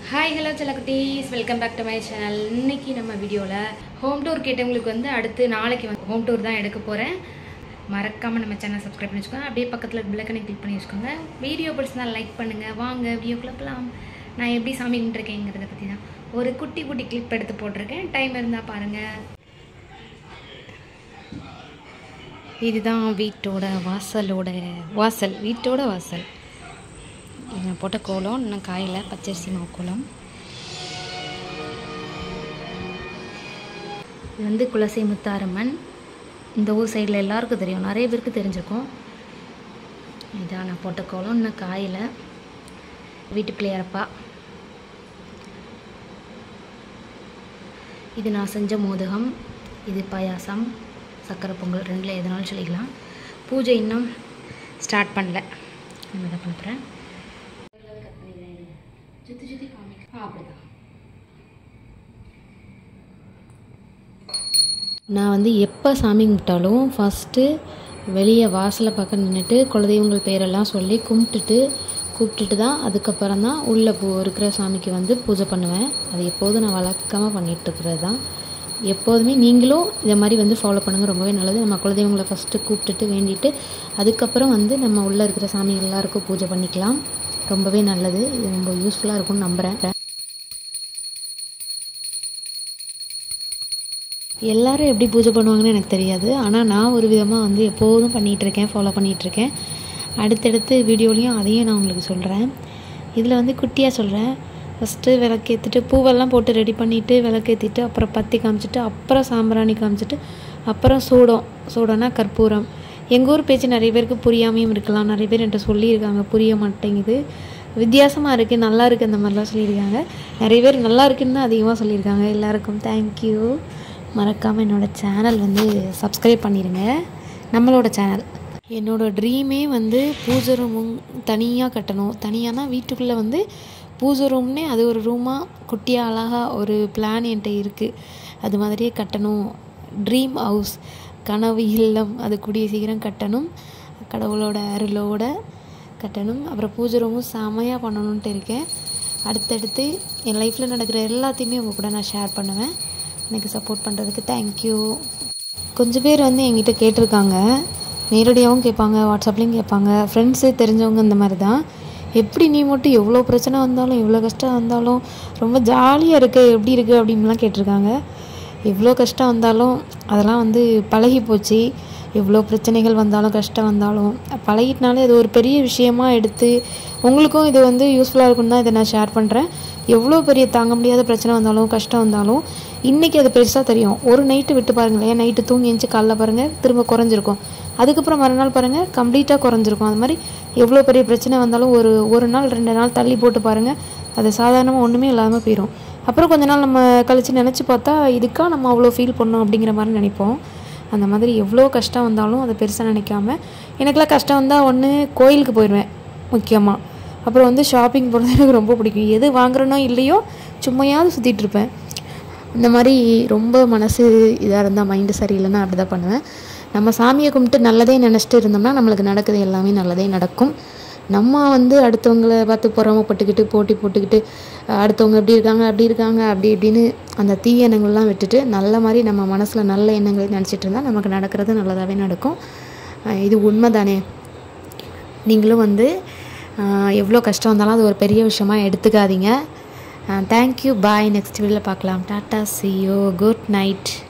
hi hello செல்லக்குட்டீஸ் welcome back to my channel இன்னைக்கு நம்ம வீடியோவில் ஹோம் டூர் கேட்டவங்களுக்கு வந்து அடுத்து நாளைக்கு வந்து ஹோம் டூர் தான் எடுக்க போகிறேன் மறக்காமல் நம்ம சேனல் சப்ஸ்கிரைப் பண்ணி வச்சுக்கோங்க அப்படியே பக்கத்தில் பிளக்கனை கிளிக் பண்ணி வச்சுக்கோங்க வீடியோ பிடிச்சிருந்தா லைக் பண்ணுங்கள் வாங்க வீடியோக்குள்ள போகலாம் நான் எப்படி சாமி கும்பிட்டுருக்கேங்கிறத பற்றி தான் ஒரு குட்டி குட்டி கிளிப் எடுத்து போட்டிருக்கேன் டைம் இருந்தால் பாருங்கள் இதுதான் வீட்டோட வாசலோட வாசல் வீட்டோட வாசல் இது நான் போட்ட கோலம் இன்னும் காயில பச்சரிசி மாவு கோலம் இது வந்து குலசை முத்தாரம்மன் இந்த ஊர் சைடில் எல்லாருக்கும் தெரியும் நிறைய பேருக்கு தெரிஞ்சிருக்கும் இதான் நான் போட்ட கோலம் இன்னும் காயில வீட்டு பிள்ளையாரப்பா இது நான் செஞ்ச மோதகம் இது பாயாசம் சக்கரை பொங்கல் ரெண்டில் எதனாலும் சொல்லிக்கலாம் பூஜை இன்னும் ஸ்டார்ட் பண்ணல நம்ம தான் பண்ண போகிறேன் சுற்றி சுற்றி காமிக்க அப்படிதான் நான் வந்து எப்போ சாமி கும்பிட்டாலும் ஃபஸ்ட்டு வெளியே வாசலை பக்கம் நின்றுட்டு குலதெய்வங்கள் பேரெல்லாம் சொல்லி கும்பிட்டுட்டு கூப்பிட்டுட்டு தான் அதுக்கப்புறம் தான் உள்ளே பூ இருக்கிற சாமிக்கு வந்து பூஜை பண்ணுவேன் அது எப்போதும் நான் வழக்கமாக பண்ணிகிட்டு இருக்கிறது தான் எப்போதுமே நீங்களும் இதை மாதிரி வந்து ஃபாலோ பண்ணுங்கள் ரொம்பவே நல்லது நம்ம குலதெய்வங்களை ஃபஸ்ட்டு கூப்பிட்டுட்டு வேண்டிட்டு அதுக்கப்புறம் வந்து நம்ம உள்ளே இருக்கிற சாமி எல்லாருக்கும் பூஜை பண்ணிக்கலாம் ரொம்பவே நல்லது இது ரொம்ப யூஸ்ஃபுல்லாக இருக்கும்னு நம்புகிறேன் எல்லாரும் எப்படி பூஜை பண்ணுவாங்கன்னு எனக்கு தெரியாது ஆனால் நான் ஒரு விதமாக வந்து எப்போதும் பண்ணிகிட்ருக்கேன் ஃபாலோ பண்ணிகிட்ருக்கேன் அடுத்தடுத்து வீடியோலையும் அதையும் நான் உங்களுக்கு சொல்கிறேன் இதில் வந்து குட்டியாக சொல்கிறேன் ஃபஸ்ட்டு விளக்கேற்றிட்டு பூவெல்லாம் போட்டு ரெடி பண்ணிவிட்டு விளக்கேற்றிட்டு அப்புறம் பத்தி காமிச்சிட்டு அப்புறம் சாம்பிராணி காமிச்சிட்டு அப்புறம் சூடம் சூடம்னா கற்பூரம் எங்கள் ஊர் பேச்சு நிறைய பேருக்கு புரியாமையும் இருக்கலாம் நிறைய பேர் என்கிட்ட சொல்லியிருக்காங்க புரிய மாட்டேங்குது வித்தியாசமாக இருக்குது நல்லா இருக்குது அந்த மாதிரிலாம் சொல்லியிருக்காங்க நிறைய பேர் நல்லா இருக்குன்னு தான் அதிகமாக சொல்லியிருக்காங்க எல்லாருக்கும் தேங்க்யூ மறக்காமல் என்னோடய சேனல் வந்து சப்ஸ்கிரைப் பண்ணிடுங்க நம்மளோட சேனல் என்னோடய ட்ரீமே வந்து பூஜை ரூமும் தனியாக கட்டணும் தனியானா வீட்டுக்குள்ளே வந்து பூஜை ரூம்னே அது ஒரு ரூமாக குட்டியாக அழகாக ஒரு பிளான் என்கிட்ட இருக்குது அது மாதிரியே கட்டணும் ட்ரீம் ஹவுஸ் கனவு இல்லம் அது கூடிய சீக்கிரம் கட்டணும் கடவுளோட அருளோட கட்டணும் அப்புறம் பூஜை ரூமும் செமையாக பண்ணணுன்ட்டு இருக்கேன் அடுத்தடுத்து என் லைஃப்பில் நடக்கிற எல்லாத்தையுமே உங்கள் கூட நான் ஷேர் பண்ணுவேன் எனக்கு சப்போர்ட் பண்ணுறதுக்கு தேங்க்யூ கொஞ்சம் பேர் வந்து என்கிட்ட கேட்டிருக்காங்க நேரடியாகவும் கேட்பாங்க வாட்ஸ்அப்லேயும் கேட்பாங்க ஃப்ரெண்ட்ஸு தெரிஞ்சவங்க இந்த மாதிரி தான் எப்படி நீ மட்டும் எவ்வளோ பிரச்சனை வந்தாலும் எவ்வளோ கஷ்டம் வந்தாலும் ரொம்ப ஜாலியாக இருக்க எப்படி இருக்குது அப்படின்லாம் கேட்டிருக்காங்க எவ்வளோ கஷ்டம் வந்தாலும் அதெல்லாம் வந்து பழகி போச்சு எவ்வளோ பிரச்சனைகள் வந்தாலும் கஷ்டம் வந்தாலும் பழகிட்டனாலே அது ஒரு பெரிய விஷயமா எடுத்து உங்களுக்கும் இது வந்து யூஸ்ஃபுல்லாக இருக்குன்னு தான் இதை நான் ஷேர் பண்ணுறேன் எவ்வளோ பெரிய தாங்க முடியாத பிரச்சனை வந்தாலும் கஷ்டம் வந்தாலும் இன்றைக்கி அது பெருசாக தெரியும் ஒரு நைட்டு விட்டு பாருங்களேன் நைட்டு தூங்கி எழுந்துச்சு காலைல பாருங்கள் திரும்ப குறைஞ்சிருக்கும் அதுக்கப்புறம் மறுநாள் பாருங்கள் கம்ப்ளீட்டாக குறைஞ்சிருக்கும் அது மாதிரி எவ்வளோ பெரிய பிரச்சனை வந்தாலும் ஒரு ஒரு நாள் ரெண்டு நாள் தள்ளி போட்டு பாருங்கள் அது சாதாரணமாக ஒன்றுமே இல்லாமல் போயிடும் அப்புறம் கொஞ்ச நாள் நம்ம கழித்து நினச்சி பார்த்தா இதுக்கா நம்ம அவ்வளோ ஃபீல் பண்ணோம் அப்படிங்கிற மாதிரி நினைப்போம் அந்த மாதிரி எவ்வளோ கஷ்டம் வந்தாலும் அதை பெருசாக நினைக்காம எனக்கெல்லாம் கஷ்டம் வந்தால் ஒன்று கோயிலுக்கு போயிடுவேன் முக்கியமாக அப்புறம் வந்து ஷாப்பிங் போகிறது எனக்கு ரொம்ப பிடிக்கும் எது வாங்குறனோ இல்லையோ சும்மையாவது சுற்றிட்டு இருப்பேன் இந்த மாதிரி ரொம்ப மனசு இதாக இருந்தால் மைண்டு சரியில்லைன்னா அப்படி தான் பண்ணுவேன் நம்ம சாமியை கும்பிட்டு நல்லதே நினச்சிட்டு இருந்தோம்னா நம்மளுக்கு நடக்குது எல்லாமே நல்லதே நடக்கும் நம்ம வந்து அடுத்தவங்களை பார்த்து பொறாமப்பட்டுக்கிட்டு போட்டி போட்டுக்கிட்டு அடுத்தவங்க எப்படி இருக்காங்க அப்படி இருக்காங்க அப்படி இப்படின்னு அந்த தீய எண்ணங்கள்லாம் விட்டுட்டு நல்ல மாதிரி நம்ம மனசில் நல்ல எண்ணங்களை நினச்சிட்டு இருந்தால் நமக்கு நடக்கிறது நல்லதாகவே நடக்கும் இது உண்மை தானே நீங்களும் வந்து எவ்வளோ கஷ்டம் வந்தாலும் அது ஒரு பெரிய விஷயமா எடுத்துக்காதீங்க தேங்க்யூ பாய் நெக்ஸ்ட் வீடியோவில் பார்க்கலாம் tata see you good night